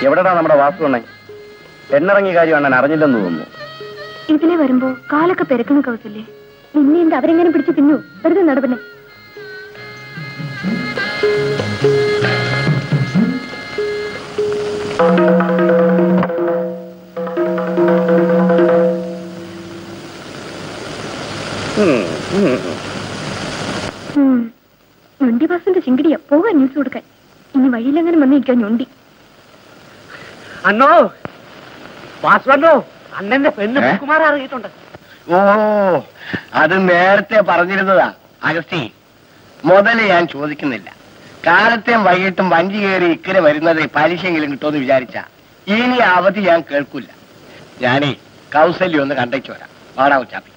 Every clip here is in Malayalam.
എവിടെടാ നമ്മുടെ വാസു അണ്ണൻ എണ്ണിറങ്ങിയ കാര്യം അണ്ണൻ അറിഞ്ഞില്ലെന്ന് തോന്നുന്നു ഇതിലെ വരുമ്പോ കാലൊക്കെ പെരക്കുന്ന കൗസല്ലേ നിന്നെ എന്ത് അവരെങ്ങനെ പിടിച്ച് തിന്നു വെറുതെ നടപനെ ഞൊണ്ടി ബാസിന്റെ ചിങ്കിടിയാ പോകാൻ ന്യൂസ് കൊടുക്കാൻ ഇനി വഴിയിലെങ്ങനെ വന്നിരിക്കാൻ ഞൊണ്ടി അണ്ണോ വാസുവണ്ണോ അണ്ണന്റെ പെണ്ണ് ഏ? കുമാർ അറിയിട്ടുണ്ട് ഓ അത് നേരത്തെ പറഞ്ഞിരുന്നതാ അഗസ്റ്റി മുതല് ഞാൻ ചോദിക്കുന്നില്ല കാലത്തെയും വൈകിട്ടും വഞ്ചി കയറി ഇക്കരെ വരുന്നത് പലിശയെങ്കിലും കിട്ടുമെന്ന് വിചാരിച്ച ഇനി ആ അവധി ഞാൻ കേൾക്കൂല ഞാനേ കൗസല്യം ഒന്ന് കണ്ടേച്ചു വരാം വാടാ ഉച്ചാപ്പി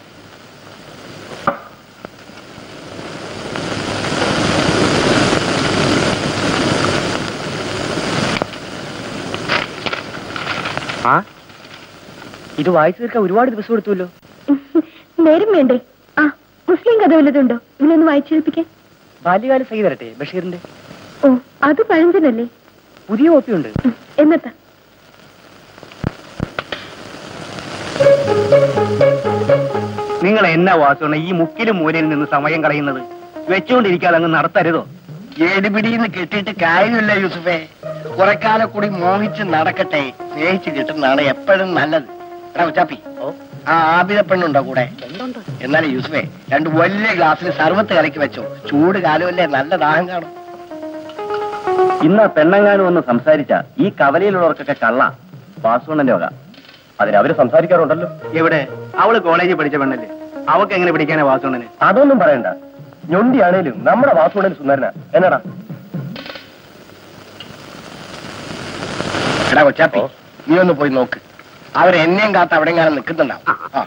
ആ ഇത് വായിച്ചു തീർക്കാൻ ഒരുപാട് ദിവസം എടുത്തുല്ലോ നേരം വേണ്ടേ ആ മുസ്ലിം കഥ വല്ലതുണ്ടോ ഇവനൊന്ന് വായിച്ചു കേൾപ്പിക്കാൻ ബാല്യകാല സഹി തരട്ടെ ബഷീറിന്റെ ഓ അത് പഴഞ്ചനല്ലേ പുതിയ കോപ്പിയുണ്ട് ഉം, എന്നത്താ നിങ്ങൾ എന്നാ വാസുണ്ണ ഈ മുക്കിലും മൂലയിൽ നിന്ന് സമയം കളയുന്നത് വെച്ചുകൊണ്ടിരിക്കാതെ അങ്ങ് നടത്തരുതോ ഏടുപിടിന്ന് കെട്ടിയിട്ട് കാര്യമില്ല യൂസുഫേ കുറെ കാലം കൂടി മോഹിച്ച് നടക്കട്ടെ സ്നേഹിച്ച് കിട്ടുന്നതാണ് എപ്പോഴും നല്ലത് എടാ ഉച്ചാപ്പി ഓ ആ ആബിത പെണ്ണുണ്ടോ കൂടെ എന്തുണ്ട് എന്നാലും യൂസുഫേ രണ്ട് വലിയ ഗ്ലാസ്സിൽ സർവത്ത് കലക്കി വെച്ചോ ചൂട് കാലമല്ലേ നല്ല ദാഹം കാണും ഇന്ന് പെണ്ണങ്ങാനും ഒന്ന് സംസാരിച്ച ഈ കവലയിലുള്ളവർക്കൊക്കെ കള്ള വാസുണ്ണന്റെ വക അതിന് അവര് സംസാരിക്കാറുണ്ടല്ലോ എവിടെ അവള് കോളേജിൽ പഠിച്ച പെണ്ണല്ലേ അവക്ക് എങ്ങനെ പിടിക്കാനാ വാസുണ്ണന് അതൊന്നും പറയണ്ട ഞൊണ്ടിയാണേലും നമ്മുടെ വാസുണ്ണൻ സുന്ദരന എന്നടാ എടാ കൊച്ചാപ്പി നീ ഒന്ന് പോയി നോക്ക് അവർ എന്നെയും കാത്ത് അവിടെ എങ്ങാനും നിൽക്കുന്നുണ്ടാവും ആ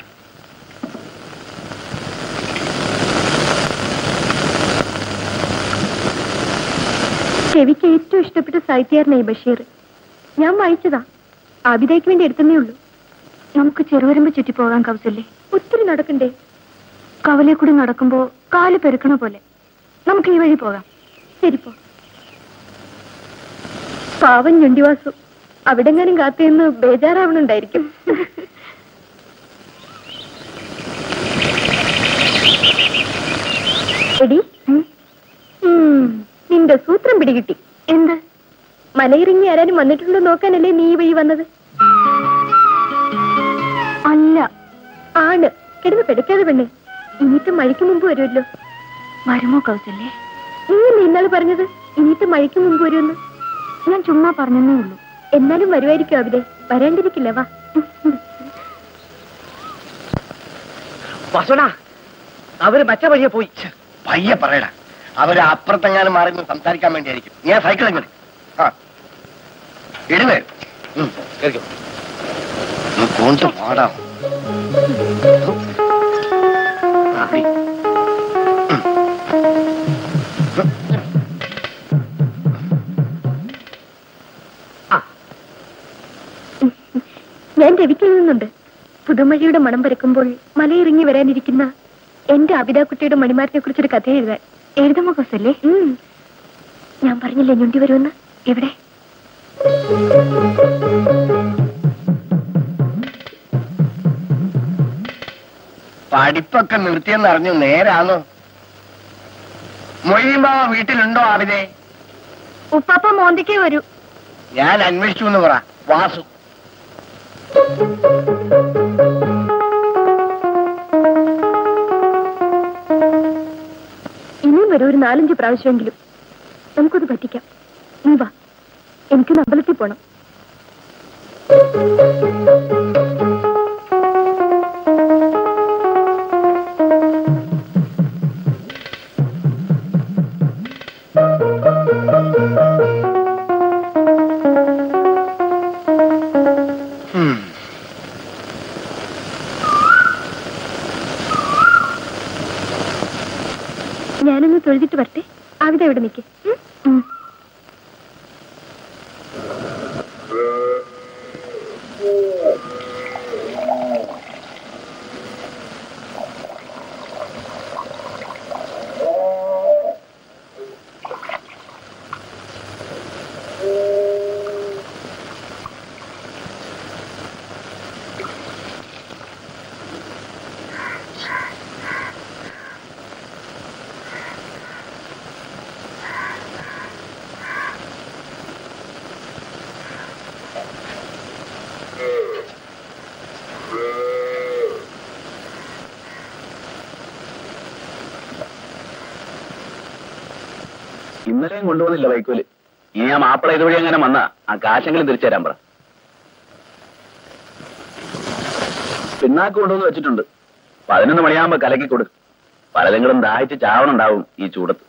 ചെവിക്ക് ഏറ്റവും ഇഷ്ടപ്പെട്ട സാഹിത്യകാരനായി ബഷീർ ഞാൻ വായിച്ചതാ ആബിദയ്ക്ക് വേണ്ടി എടുത്തന്നേ ഉള്ളൂ നമുക്ക് ചെറുവരമ്പ് ചുറ്റി പോകാൻ കൗസല്ലേ ഒത്തിരി നടക്കണ്ടേ കവലെ കൂടി നടക്കുമ്പോ കാല് പെരുക്കണ പോലെ നമുക്ക് ഈ വഴി പോകാം ശരിപ്പോ പാവൻ ഞൊണ്ടിവാസു അവിടെങ്ങാനും കാത്തുനിന്ന് ബേജാറാവണുണ്ടായിരിക്കും എടി ഉം, നിന്റെ സൂത്രം പിടികിട്ടി എന്ത് മലയിറങ്ങി ആരാനും വന്നിട്ടുണ്ടോ നോക്കാനല്ലേ നീ ഈ വഴി വന്നത് അല്ല ആണ് കിടന്ന് പെടുക്കാതെ പെണ്ണേ ഇനിയിട്ട് മഴയ്ക്ക് മുമ്പ് വരുമല്ലോ വരുമോ കൗസല്ലേ നീയല്ലേ ഇന്നാള് പറഞ്ഞത് ഇനിയിട്ട് മഴയ്ക്ക് മുമ്പ് വരുമെന്ന് ഞാൻ ചുമ്മാ പറഞ്ഞതേ ഉള്ളൂ എന്നാലും വരുമായിരിക്കും അവിടെ വരാണ്ടിരിക്കില്ല വാ വാസുണ്ണ അവര് മറ്റേ വഴിയെ പോയി പയ്യെ പറയടാ അവര് അപ്പുറത്തെങ്ങാനും മാറി നിന്ന് സംസാരിക്കാൻ വേണ്ടിയായിരിക്കും ഞാൻ സൈക്കിൾ എങ്ങനെ ആ ഇടുവേ കൊണ്ട് പാടാം ഞാൻ രവിക്ക് എഴുതുന്നുണ്ട് പുതുമഴയുടെ മണം പരക്കുമ്പോൾ മലയിറങ്ങി വരാനിരിക്കുന്ന എന്റെ അബിതാക്കുട്ടിയുടെ മണിമാരനെ കുറിച്ചൊരു കഥ എഴുതാൻ എഴുതുമോ കൊസല്ലേ ഞാൻ പറഞ്ഞില്ലേ ഞൊണ്ടി വരുമെന്ന് എവിടെ പഠിപ്പൊക്കെ നിർത്തിയെന്ന് അറിഞ്ഞു നേരാണോ മൊയ്യമ്പാവ വീട്ടിലുണ്ടോ ആവിനെ ഉപ്പാപ്പ മോന്തിക്കേ വരൂ ഞാൻ അന്വേഷിച്ചു എന്ന് പറ വാസു ഇനിയും വരും ഒരു നാലഞ്ച് പ്രാവശ്യമെങ്കിലും നമുക്കത് പറ്റിക്കാം നീ വാ എനിക്കൊന്ന് അമ്പലത്തിൽ പോണം ഉം. ഞാനൊന്ന് തൊഴുതിട്ട് വരട്ടെ അവിടെ ഇവിടെ നിൽക്ക് ഉം? ഉം. ഇന്നലെയും കൊണ്ടുവന്നില്ല വൈക്കോല് ഇനി ആ മാപ്പിള ഇതുവഴി അങ്ങനെ വന്ന ആ കാശെങ്കിലും തിരിച്ചു തരാൻ പറ പിന്നാക്ക് കൊണ്ടുവന്ന് വെച്ചിട്ടുണ്ട് പതിനൊന്ന് മണിയാകുമ്പോ കലക്കി കൊടു പലതെങ്കിലും ദാഹിച്ച് ചാവണുണ്ടാവും ഈ ചൂടത്ത്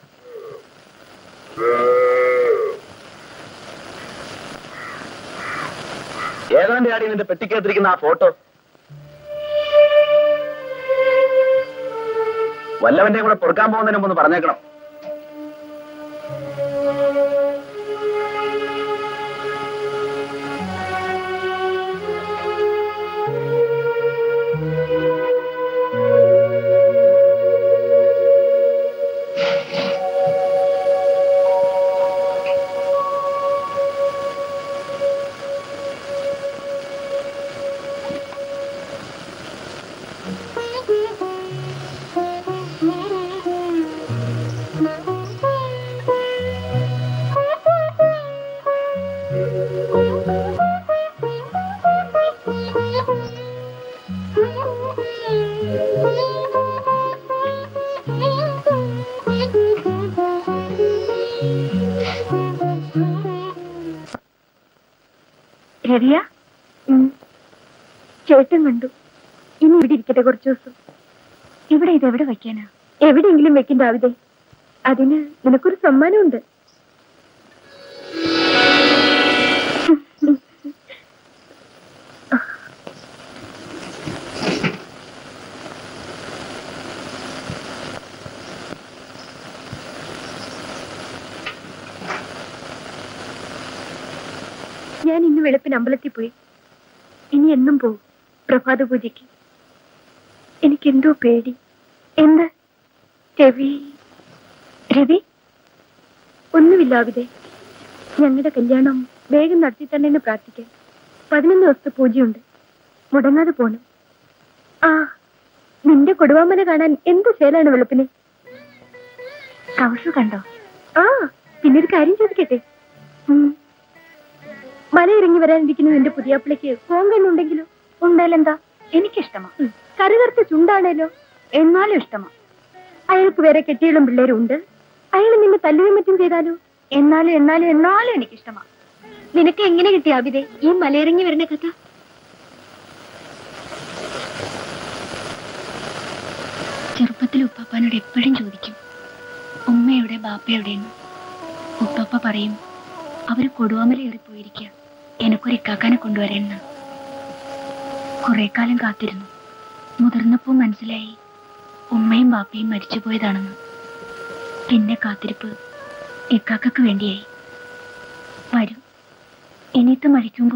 ഏതാണ്ട് ആടി നിന്റെ പെട്ടിക്കകത്തിരിക്കുന്ന ആ ഫോട്ടോ വല്ലവന്റെ കൂടെ പൊറുക്കാൻ പോകുന്നതിന് മുമ്പ് ഒന്ന് പറഞ്ഞേക്കണം രവിയ ചേട്ടൻ കണ്ടു ഇനി ഇവിടെ ഇരിക്കട്ടെ കുറച്ചു ദിവസം ഇവിടെ ഇത് എവിടെ വെക്കാനാ എവിടെയെങ്കിലും വെക്കണ്ട ആവിതെ അതിന് നിനക്കൊരു സമ്മാനമുണ്ട് ഞാൻ ഇന്ന് വെളുപ്പിന് അമ്പലത്തിൽ പോയി ഇനി എന്നും പോവും പ്രഭാത പൂജയ്ക്ക് എനിക്കെന്തോ പേടി എന്ത് രവി രവി ഒന്നുമില്ല അവിടെ ഞങ്ങളുടെ കല്യാണം വേഗം നടത്തി തന്നെ എന്ന് പ്രാർത്ഥിക്കാം പതിനൊന്ന് ദിവസത്തെ പൂജയുണ്ട് മുടങ്ങാതെ പോണം ആ നിന്റെ കൊടുവാമല കാണാൻ എന്ത് ചേലാണ് വെളുപ്പിന് കൗഷു കണ്ടോ ആ പിന്നൊരു കാര്യം ചോദിക്കട്ടെ ഉം. മല ഇറങ്ങി വരാനിരിക്കുന്ന നിന്റെ പുതിയാപ്പിളയ്ക്ക് കോങ്കണ്ണുണ്ടെങ്കിലോ ഉണ്ടായാലെന്താ എനിക്കിഷ്ടമാ കറുകറുത്ത ചുണ്ടാണേലോ എന്നാലും ഇഷ്ടമാ അയാൾക്ക് വേറെ കെട്ടികളും പിള്ളേരും ഉണ്ട് അയാൾ നിന്നെ തല്ലുകയും മറ്റും ചെയ്താലോ എന്നാലും എന്നാലും എന്നാലും എനിക്കിഷ്ടമാ നിനക്ക് എങ്ങനെ കിട്ടി അബിതെ ഈ മലയിറങ്ങി വരുന്ന കഥ ചെറുപ്പത്തിൽ ഉപ്പാപ്പാനോട് എപ്പോഴും ചോദിക്കും ഉമ്മയുടെ ബാപ്പയുടെയെന്ന് ഉപ്പാപ്പ പറയും അവര് കൊടുവാമല ഏറിപ്പോയിരിക്കുക എനക്കൊരു ഇക്കാക്കാനെ കൊണ്ടുവരേണ്ട കുറെ കാലം കാത്തിരുന്നു മുതിർന്നപ്പോ മനസ്സിലായി ഉമ്മയും ബാപ്പയും മരിച്ചുപോയതാണെന്ന് പിന്നെ കാത്തിരിപ്പ് ഇക്കാക്കക്ക് വേണ്ടിയായി വരും ഇനിയത്ത് മരിക്കുമ്പോൾ